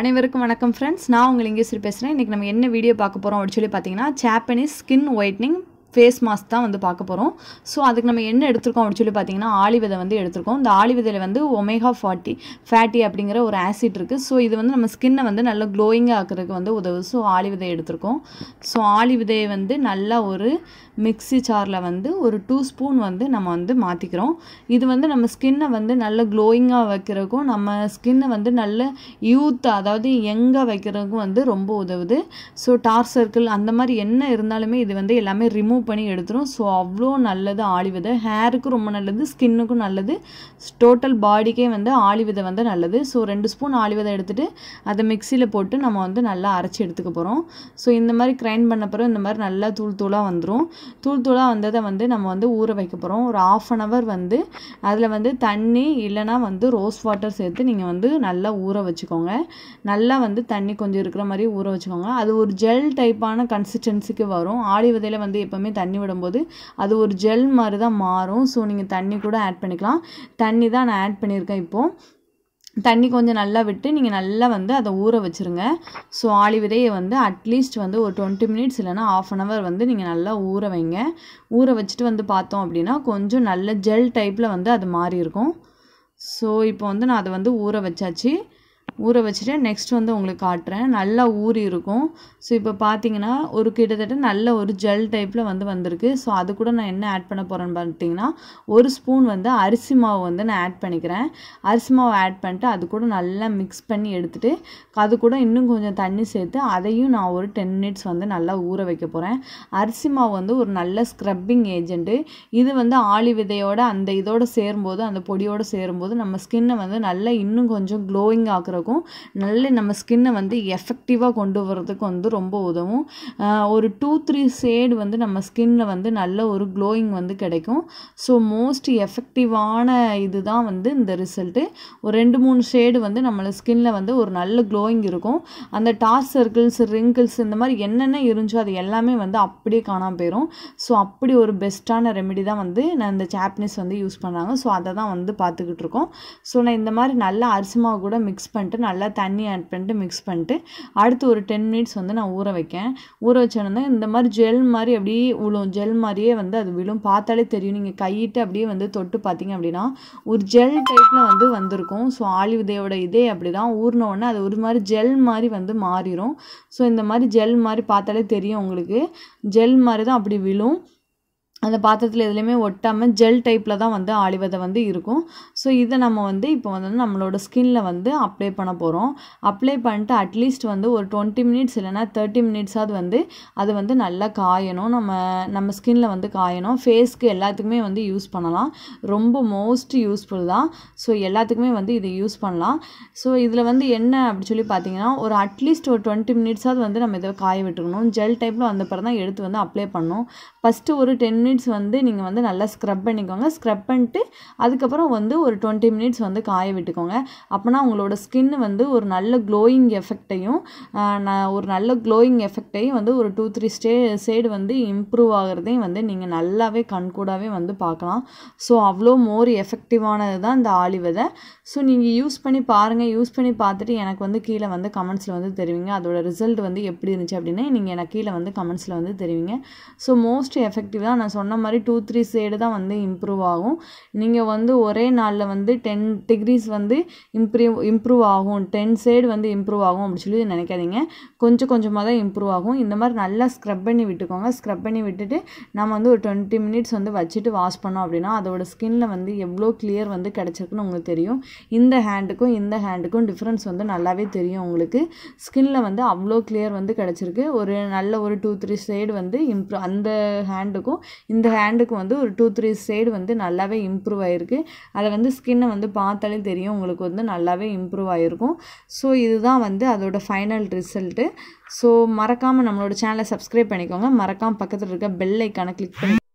அனைவருக்கும் வணக்கம் ஃப்ரெண்ட்ஸ் நான் உங்கள் இங்கேஸ்வரி பேசுகிறேன் இன்றைக்கி நம்ம என்ன வீடியோ பார்க்க போகிறோம் அப்படின்னு சொல்லி பார்த்தீங்கன்னா Japanese skin whitening face mask தான் வந்து பார்க்க போகிறோம் ஸோ அதுக்கு நம்ம என்ன எடுத்திருக்கோம் அப்படின்னு சொல்லி பார்த்தீங்கன்னா ஆளி விதை வந்து எடுத்திருக்கோம் இந்த ஆளி விதையில் வந்து ஒமேகா ஃபார்ட்டி ஃபேட்டி அப்படிங்கிற ஒரு ஆசிட் இருக்குது ஸோ இது வந்து நம்ம ஸ்கின்னை வந்து நல்லா க்ளோயிங்காக ஆக்கிறதுக்கு வந்து உதவுது ஸோ ஆளி விதை எடுத்திருக்கோம் ஸோ ஆளி விதையை வந்து நல்லா ஒரு மிக்ஸி சாரில் வந்து ஒரு டூ ஸ்பூன் வந்து நம்ம வந்து மாற்றிக்கிறோம் இது வந்து நம்ம ஸ்கின்னை வந்து நல்ல க்ளோயிங்காக வைக்கிறதுக்கும் நம்ம ஸ்கின்னை வந்து நல்ல யூத் அதாவது யங்காக வைக்கிறதுக்கும் வந்து ரொம்ப உதவுது ஸோ டார்க் சர்க்கிள் அந்த மாதிரி என்ன இருந்தாலுமே இது வந்து எல்லாமே ரிமூவ் பண்ணி எடுத்துரும் ஸோ அவ்வளோ நல்லது ஆளி விதை ஹேருக்கும் ரொம்ப நல்லது ஸ்கின்னுக்கும் நல்லது டோட்டல் பாடிக்கே வந்து ஆளி விதை வந்து நல்லது ஸோ ரெண்டு ஸ்பூன் ஆளி விதை எடுத்துகிட்டு அதை மிக்சியில் போட்டு நம்ம வந்து நல்லா அரைச்சி எடுத்துக்க போகிறோம் ஸோ இந்த மாதிரி கிரைண்ட் பண்ண பிறகு இந்த மாதிரி நல்லா தூள் தூளாக வந்துடும் தூள் தூளாக வந்ததை வந்து நம்ம வந்து ஊற வைக்க போகிறோம் ஒரு ஆஃப் அன் ஹவர் வந்து அதில் வந்து தண்ணி இல்லைனா வந்து ரோஸ் வாட்டர் சேர்த்து நீங்கள் வந்து நல்லா ஊற வச்சுக்கோங்க நல்லா வந்து தண்ணி கொஞ்சம் இருக்கிற மாதிரி ஊற வச்சுக்கோங்க அது ஒரு ஜெல் டைப்பான கன்சிஸ்டன்சிக்கு வரும் ஆடி விதையில் வந்து எப்போவுமே தண்ணி விடும்போது அது ஒரு ஜெல் மாதிரி தான் மாறும் ஸோ நீங்கள் தண்ணி கூட ஆட் பண்ணிக்கலாம் தண்ணி தான் நான் ஆட் பண்ணியிருக்கேன் இப்போது தண்ணி கொஞ்சம் நல்லா விட்டு நீங்கள் நல்லா வந்து அதை ஊற வச்சுருங்க ஸோ ஆளி விதையை வந்து அட்லீஸ்ட் வந்து ஒரு டுவெண்ட்டி மினிட்ஸ் இல்லைனா ஆஃப் அன் ஹவர் வந்து நீங்கள் நல்லா ஊற வைங்க ஊற வச்சுட்டு வந்து பார்த்தோம் அப்படின்னா கொஞ்சம் நல்ல ஜெல் டைப்பில் வந்து அது மாறி இருக்கும் ஸோ இப்போ வந்து நான் அதை வந்து ஊற வச்சாச்சு ஊற வச்சுட்டு நெக்ஸ்ட் வந்து உங்களுக்கு காட்டுறேன் நல்லா ஊறி இருக்கும் ஸோ இப்போ பார்த்தீங்கன்னா ஒரு கிட்டத்தட்ட நல்ல ஒரு ஜெல் டைப்பில் வந்து வந்திருக்கு ஸோ அது கூட நான் என்ன ஆட் பண்ண போகிறேன்னு பார்த்தீங்கன்னா ஒரு ஸ்பூன் வந்து அரிசி மாவு வந்து நான் ஆட் பண்ணிக்கிறேன் அரிசி மாவு ஆட் பண்ணிட்டு அது கூட நல்லா மிக்ஸ் பண்ணி எடுத்துகிட்டு அது கூட இன்னும் கொஞ்சம் தண்ணி சேர்த்து அதையும் நான் ஒரு டென் மினிட்ஸ் வந்து நல்லா ஊற வைக்க போகிறேன் அரிசி மாவு வந்து ஒரு நல்ல ஸ்க்ரப்பிங் ஏஜென்ட்டு இது வந்து ஆளி விதையோட அந்த இதோட சேரும்போது அந்த பொடியோடு சேரும்போது நம்ம ஸ்கின்னை வந்து நல்லா இன்னும் கொஞ்சம் க்ளோயிங் ஆக்குறக்கும் நல்ல நம்ம ஸ்கின்னை வந்து எஃபெக்டிவாக கொண்டு வரதுக்கு வந்து ரொம்ப உதவும் ஒரு டூ த்ரீ ஷேடு வந்து நம்ம ஸ்கின்ல வந்து நல்ல ஒரு க்ளோயிங் வந்து கிடைக்கும் ஸோ மோஸ்ட் எஃபெக்டிவான இது தான் வந்து இந்த ரிசல்ட்டு ஒரு ரெண்டு மூணு ஷேடு வந்து நம்மள ஸ்கின்ல வந்து ஒரு நல்ல க்ளோயிங் இருக்கும் அந்த டார்க் சர்க்கிள்ஸ் ரிங்கிள்ஸ் இந்த மாதிரி என்னென்ன இருந்துச்சோ அது எல்லாமே வந்து அப்படியே காணாமல் போயிடும் ஸோ அப்படி ஒரு பெஸ்ட்டான ரெமெடி தான் வந்து நான் இந்த சாப்னிஸ் வந்து யூஸ் பண்ணுறாங்க ஸோ அதை தான் வந்து பார்த்துக்கிட்டு இருக்கோம் ஸோ நான் இந்த மாதிரி நல்லா அரிசி மாவு கூட மிக்ஸ் பண்ணிட்டு நல்லா தண்ணி ஆட் பண்ணிட்டு மிக்ஸ் பண்ணிட்டு அடுத்து ஒரு டென் மினிட்ஸ் வந்து நான் ஊற வைக்கேன் ஊற வச்சோன்னா இந்த மாதிரி ஜெல் மாதிரி அப்படியே விழும் ஜெல் மாதிரியே வந்து அது விழும் பார்த்தாலே தெரியும் நீங்கள் கையிட்டு அப்படியே வந்து தொட்டு பார்த்தீங்க அப்படின்னா ஒரு ஜெல் டைப்பில் வந்து வந்திருக்கும் ஸோ ஆலிவிதையோட இதே அப்படி தான் ஊறின உடனே அது ஒரு மாதிரி ஜெல் மாதிரி வந்து மாறிடும் ஸோ இந்த மாதிரி ஜெல் மாதிரி பார்த்தாலே தெரியும் உங்களுக்கு ஜெல் மாதிரி தான் அப்படி விழும் அந்த பாத்திரத்தில் எதுலேயுமே ஒட்டாமல் ஜெல் டைப்பில் தான் வந்து ஆலிவதை வந்து இருக்கும் ஸோ இதை நம்ம வந்து இப்போ வந்து நம்மளோட ஸ்கின்ல வந்து அப்ளை பண்ண போகிறோம் அப்ளை பண்ணிட்டு அட்லீஸ்ட் வந்து ஒரு டுவெண்ட்டி மினிட்ஸ் இல்லைனா தேர்ட்டி மினிட்ஸாவது வந்து அது வந்து நல்லா காயணும் நம்ம நம்ம ஸ்கின்ல வந்து காயணும் ஃபேஸ்க்கு எல்லாத்துக்குமே வந்து யூஸ் பண்ணலாம் ரொம்ப மோஸ்ட் யூஸ்ஃபுல் தான் ஸோ எல்லாத்துக்குமே வந்து இதை யூஸ் பண்ணலாம் ஸோ இதில் வந்து என்ன அப்படி சொல்லி பார்த்தீங்கன்னா ஒரு அட்லீஸ்ட் ஒரு டுவெண்ட்டி மினிட்ஸாவது வந்து நம்ம இதை காய விட்டுக்கணும் ஜெல் டைப்பில் வந்த பிறகு தான் எடுத்து வந்து அப்ளை பண்ணணும் ஃபஸ்ட்டு ஒரு டென் மினிட்ஸ் வந்து நீங்கள் வந்து நல்லா ஸ்க்ரப் பண்ணிக்கோங்க ஸ்க்ரப் பண்ணிட்டு அதுக்கப்புறம் வந்து ஒரு டுவெண்ட்டி மினிட்ஸ் வந்து காய விட்டுக்கோங்க அப்போனா உங்களோட ஸ்கின் வந்து ஒரு நல்ல க்ளோயிங் எஃபெக்டையும் ஒரு நல்ல க்ளோயிங் எஃபெக்டையும் வந்து ஒரு டூ த்ரீ ஸ்டே சைடு வந்து இம்ப்ரூவ் ஆகிறதையும் வந்து நீங்கள் நல்லாவே கண்கூடாவே வந்து பார்க்கலாம் ஸோ அவ்வளோ மோர் எஃபெக்டிவானது தான் இந்த ஆலி விதை ஸோ நீங்கள் யூஸ் பண்ணி பாருங்கள் யூஸ் பண்ணி பார்த்துட்டு எனக்கு வந்து கீழே வந்து கமெண்ட்ஸில் வந்து தெரிவிங்க அதோட ரிசல்ட் வந்து எப்படி இருந்துச்சு அப்படின்னா நீங்கள் எனக்கு கீழே வந்து கமெண்ட்ஸில் வந்து தெரிவிங்க ஸோ மோஸ்ட் எஃபெக்டிவ் தான் நான் சொன்ன மாதிரி டூ த்ரீ ஷேடு தான் வந்து இம்ப்ரூவ் ஆகும் நீங்கள் வந்து ஒரே நாளில் வந்து டென் டிகிரிஸ் வந்து இம்ப்ரூவ் இம்ப்ரூவ் ஆகும் டென் ஷேடு வந்து இம்ப்ரூவ் ஆகும் அப்படின்னு சொல்லி நினைக்காதீங்க கொஞ்சம் கொஞ்சமாக தான் இம்ப்ரூவ் ஆகும் இந்த மாதிரி நல்லா ஸ்க்ரப் பண்ணி விட்டுக்கோங்க ஸ்க்ரப் பண்ணி விட்டுட்டு நம்ம வந்து ஒரு டுவெண்ட்டி மினிட்ஸ் வந்து வச்சுட்டு வாஷ் பண்ணோம் அப்படின்னா அதோட ஸ்கின்ல வந்து எவ்வளோ கிளியர் வந்து கிடச்சிருக்குன்னு உங்களுக்கு தெரியும் இந்த ஹேண்டுக்கும் இந்த ஹேண்டுக்கும் டிஃப்ரென்ஸ் வந்து நல்லாவே தெரியும் உங்களுக்கு ஸ்கின்ல வந்து அவ்வளோ கிளியர் வந்து கிடச்சிருக்கு ஒரு நல்ல ஒரு டூ த்ரீ ஷேடு வந்து இம்ப்ரூவ் அந்த ஹேண்டுக்கும் இந்த ஹேண்டுக்கு வந்து ஒரு டூ த்ரீ ஷேடு வந்து நல்லாவே இம்ப்ரூவ் ஆகிருக்கு அதை வந்து ஸ்கின்னை வந்து பார்த்தாலே தெரியும் உங்களுக்கு வந்து நல்லாவே இம்ப்ரூவ் ஆகிருக்கும் ஸோ இதுதான் வந்து அதோட ஃபைனல் ரிசல்ட்டு ஸோ மறக்காமல் நம்மளோட சேனலை சப்ஸ்கிரைப் பண்ணிக்கோங்க மறக்காமல் பக்கத்தில் இருக்க பெல் ஐக்கானை கிளிக் பண்ணி